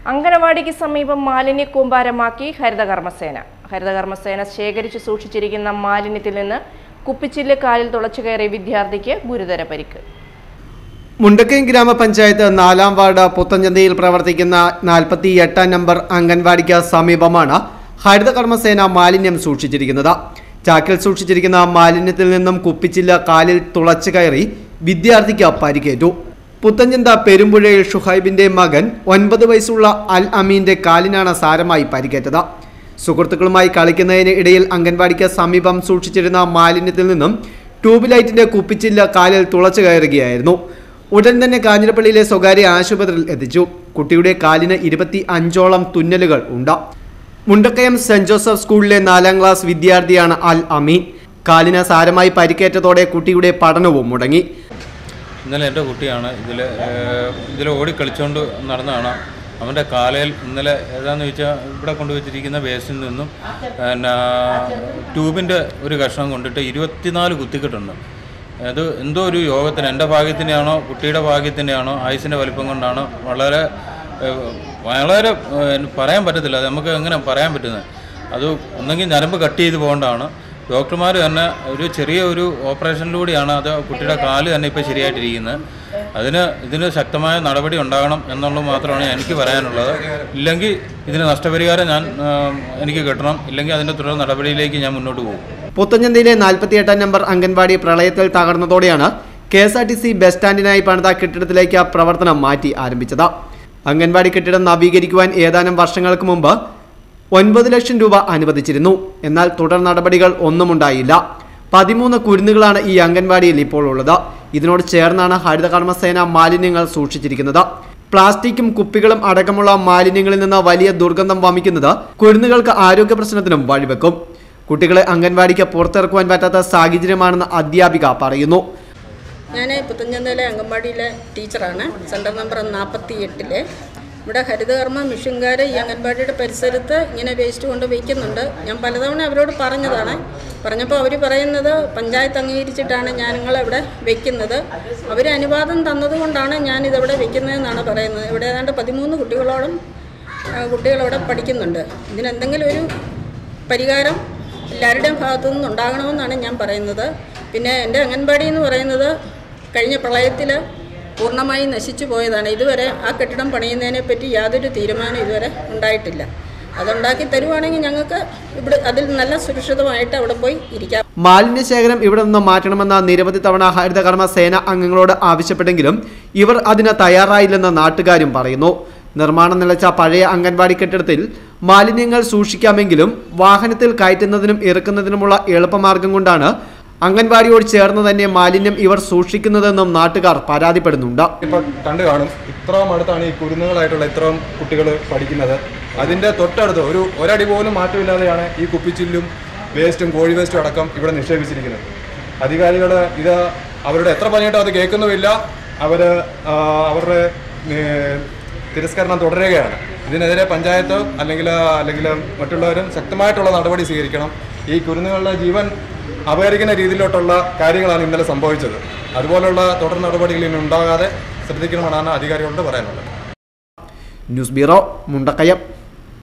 അങ്കനവാടിക്ക് സമീപം മാലിന്യ കൂമ്പാരമാക്കി ഹരിതകർമ്മസേന ഹരിതകർമ്മസേന ശേഖരിച്ചു സൂക്ഷിച്ചിരിക്കുന്ന മാലിന്യത്തിൽ നിന്ന് കുപ്പിച്ചില്ല് കാലിൽ തുളച്ചു കയറിയ വിദ്യാർത്ഥിക്ക് ഗുരുതര പരിക്ക് മുണ്ടക്കയം ഗ്രാമപഞ്ചായത്ത് നാലാം വാർഡ് പുത്തഞ്ചന്തയിൽ പ്രവർത്തിക്കുന്ന നാൽപ്പത്തി എട്ടാം നമ്പർ അംഗൻവാടിക്ക് സമീപമാണ് ഹരിതകർമ്മസേന മാലിന്യം സൂക്ഷിച്ചിരിക്കുന്നത് ചാക്കിൽ സൂക്ഷിച്ചിരിക്കുന്ന മാലിന്യത്തിൽ നിന്നും കുപ്പിച്ചില്ല കാലിൽ തുളച്ചു കയറി വിദ്യാർത്ഥിക്ക് പരിക്കേറ്റു പുത്തഞ്ചന്ത പെരുമ്പുഴയിൽ ഷുഹൈബിന്റെ മകൻ ഒൻപത് വയസ്സുള്ള അൽ അമീന്റെ കാലിനാണ് സാരമായി പരിക്കേറ്റത് സുഹൃത്തുക്കളുമായി കളിക്കുന്നതിന് ഇടയിൽ അംഗൻവാടിക്ക് സമീപം സൂക്ഷിച്ചിരുന്ന മാലിന്യത്തിൽ നിന്നും ട്യൂബ് ലൈറ്റിന്റെ കുപ്പിച്ചില്ല കാലിൽ തുളച്ചു കയറുകയായിരുന്നു ഉടൻ തന്നെ കാഞ്ഞിരപ്പള്ളിയിലെ സ്വകാര്യ ആശുപത്രിയിൽ എത്തിച്ചു കുട്ടിയുടെ കാലിന് ഇരുപത്തി അഞ്ചോളം തുന്നലുകൾ ഉണ്ട് മുണ്ടക്കയം സെന്റ് ജോസഫ് സ്കൂളിലെ നാലാം ക്ലാസ് വിദ്യാർത്ഥിയാണ് അൽ അമീൻ കാലിന് സാരമായി പരിക്കേറ്റതോടെ കുട്ടിയുടെ പഠനവും മുടങ്ങി ഇന്നലെ എൻ്റെ കുട്ടിയാണ് ഇതിൽ ഇതിൽ ഓടിക്കളിച്ചുകൊണ്ട് നടന്നതാണ് അവൻ്റെ കാലയിൽ ഇന്നലെ ഏതാണെന്ന് ചോദിച്ചാൽ ഇവിടെ കൊണ്ടുവച്ചിരിക്കുന്ന വേസ്റ്റിൽ നിന്നും പിന്നെ ട്യൂബിൻ്റെ ഒരു കഷ്ണം കൊണ്ടിട്ട് ഇരുപത്തിനാല് കുത്തിക്കിട്ടുണ്ട് അത് എന്തോ ഒരു യോഗത്തിന് എൻ്റെ ഭാഗ്യത്തിൻ്റെയാണോ കുട്ടിയുടെ ഭാഗ്യത്തിൻ്റെയാണോ ആയുസിൻ്റെ വലിപ്പം കൊണ്ടാണ് വളരെ ഏഹ്, വളരെ ഏഹ്, പറയാൻ പറ്റത്തില്ല അത് നമുക്ക് എങ്ങനെ പറയാൻ പറ്റുന്നത് അത് ഒന്നെങ്കിൽ ഞരമ്പ് കട്ട് ചെയ്ത് പോകേണ്ടതാണ് ഡോക്ടർമാർ തന്നെ ഒരു ചെറിയ ഒരു ഓപ്പറേഷനിലൂടെയാണ് അത് കുട്ടിയുടെ കാല് തന്നെ ഇപ്പോൾ ശരിയായിട്ടിരിക്കുന്നത് അതിന് ഇതിന് ശക്തമായ നടപടി ഉണ്ടാകണം എന്നുള്ളത് മാത്രമാണ് എനിക്ക് പറയാനുള്ളത് ഇല്ലെങ്കിൽ ഇതിന് നഷ്ടപരിഹാരം ഞാൻ ആ, എനിക്ക് കിട്ടണം ഇല്ലെങ്കിൽ അതിൻ്റെ തുടർ നടപടിയിലേക്ക് ഞാൻ മുന്നോട്ട് പോകും പുത്തഞ്ചന്തയിലെ നാൽപ്പത്തിയെട്ടാം നമ്പർ അംഗൻവാടി പ്രളയത്തിൽ തകർന്നതോടെയാണ് K S R T C bus സ്റ്റാൻഡിനായി പണിത കെട്ടിടത്തിലേക്ക് പ്രവർത്തനം മാറ്റി ആരംഭിച്ചത് അംഗൻവാടി കെട്ടിടം നവീകരിക്കുവാൻ ഏതാനും വർഷങ്ങൾക്ക് മുമ്പ് ഒൻപത് ലക്ഷം രൂപ അനുവദിച്ചിരുന്നു എന്നാൽ തുടർ നടപടികൾ ഒന്നുമുണ്ടായില്ല പതിമൂന്ന് കുരുന്നുകളാണ് ഈ അംഗൻവാടിയിൽ ഇപ്പോൾ ഉള്ളത് ഇതിനോട് ചേർന്നാണ് ഹരിതകർമ്മസേന മാലിന്യങ്ങൾ സൂക്ഷിച്ചിരിക്കുന്നത് പ്ലാസ്റ്റിക്കും കുപ്പികളും അടക്കമുള്ള മാലിന്യങ്ങളിൽ നിന്ന് വലിയ ദുർഗന്ധം വമിക്കുന്നത് കുരുന്നുകൾക്ക് ആരോഗ്യ പ്രശ്നത്തിനും വഴിവെക്കും കുട്ടികളെ അംഗൻവാടിക്ക് പുറത്തിറക്കുവാൻ പറ്റാത്ത സാഹചര്യമാണെന്ന് അധ്യാപിക പറയുന്നു ഞാൻ പുത്തഞ്ചന്തയിലെ അംഗൻവാടിയിലെ ടീച്ചറാണ് സെൻറ്റർ നമ്പർ നാൽപ്പത്തി എട്ടിലെ ഇവിടെ ഹരിതകർമ്മ മിഷൻകാർ ഈ അംഗൻവാടിയുടെ പരിസരത്ത് ഇങ്ങനെ വേസ്റ്റ് കൊണ്ട് വയ്ക്കുന്നുണ്ട് ഞാൻ പലതവണ അവരോട് പറഞ്ഞതാണ് പറഞ്ഞപ്പോൾ അവർ പറയുന്നത് പഞ്ചായത്ത് അംഗീകരിച്ചിട്ടാണ് ഞാൻ നിങ്ങളിവിടെ വെക്കുന്നത് അവർ അനുവാദം തന്നതുകൊണ്ടാണ് ഞാൻ ഇതവിടെ വെക്കുന്നതെന്നാണ് പറയുന്നത് ഇവിടെ ഏതാണ്ട് പതിമൂന്ന് കുട്ടികളോളം ആ, കുട്ടികളിവിടെ പഠിക്കുന്നുണ്ട് ഇതിനെന്തെങ്കിലും ഒരു പരിഹാരം എല്ലാവരുടെയും ഭാഗത്തു നിന്നുണ്ടാകണമെന്നാണ് ഞാൻ പറയുന്നത് പിന്നെ എൻ്റെ അംഗൻവാടി എന്ന് പറയുന്നത് കഴിഞ്ഞ പ്രളയത്തിൽ പൂർണ്ണമായി നശിച്ചു പോയതാണ് ഇതുവരെ ആ കെട്ടിടം പണിയുന്നതിനെ പറ്റി യാതൊരു തീരുമാനം ഇതുവരെ ഉണ്ടായിട്ടില്ല അതുണ്ടാക്കി തരുവാണെങ്കിൽ ഞങ്ങൾക്ക് ഇവിടെ അതിൽ നല്ല സുരക്ഷിതമായിട്ട് അവിടെ പോയി ഇരിക്കാം മാലിന്യ ശേഖരം ഇവിടെ നിന്ന് മാറ്റണമെന്ന നിരവധി തവണ ഹരിതകർമ്മ സേന അംഗങ്ങളോട് ആവശ്യപ്പെട്ടെങ്കിലും ഇവർ അതിന് തയ്യാറായില്ലെന്ന് നാട്ടുകാരും പറയുന്നു നിർമ്മാണം നിലച്ച പഴയ അംഗൻവാടി കെട്ടിടത്തിൽ മാലിന്യങ്ങൾ സൂക്ഷിക്കാമെങ്കിലും വാഹനത്തിൽ കയറ്റുന്നതിനും ഇറക്കുന്നതിനുമുള്ള എളുപ്പമാർഗം കൊണ്ടാണ് അംഗൻവാടിയോട് ചേർന്ന് തന്നെ മാലിന്യം ഇവർ സൂക്ഷിക്കുന്നതെന്നും നാട്ടുകാർ പരാതിപ്പെടുന്നുണ്ട് ഇപ്പൊ കണ്ടു കാണും ഇത്രയും അടുത്താണ് ഈ കുരുന്നുകളായിട്ടുള്ള ഇത്രയും കുട്ടികൾ പഠിക്കുന്നത് അതിന്റെ തൊട്ടടുത്ത് ഒരു ഒരടി പോലും മാറ്റമില്ലാതെയാണ് ഈ കുപ്പിച്ചില്ലും വേസ്റ്റും കോഴി വേസ്റ്റും അടക്കം ഇവിടെ നിക്ഷേപിച്ചിരിക്കുന്നത് അധികാരികൾ ഇത് അവരുടെ എത്ര പറഞ്ഞിട്ടും അത് കേൾക്കുന്നുമില്ല അവർ അവരുടെ ഏർ, തിരസ്കരണം തുടരുകയാണ് ഇതിനെതിരെ പഞ്ചായത്ത് അല്ലെങ്കിൽ അല്ലെങ്കിൽ മറ്റുള്ളവരും ശക്തമായിട്ടുള്ള നടപടി സ്വീകരിക്കണം ഈ കുരുന്നുകളുടെ ജീവൻ അപകരിക്കുന്ന രീതിയിലോട്ടുള്ള കാര്യങ്ങളാണ് ഇന്നലെ സംഭവിച്ചത് അതുപോലുള്ള തുടർ നടപടികൾ ഇനി ഉണ്ടാകാതെ ശ്രദ്ധിക്കണമെന്നാണ് അധികാരികളോട് പറയാനുള്ളത് ന്യൂസ് ബ്യൂറോ മുണ്ടക്കയം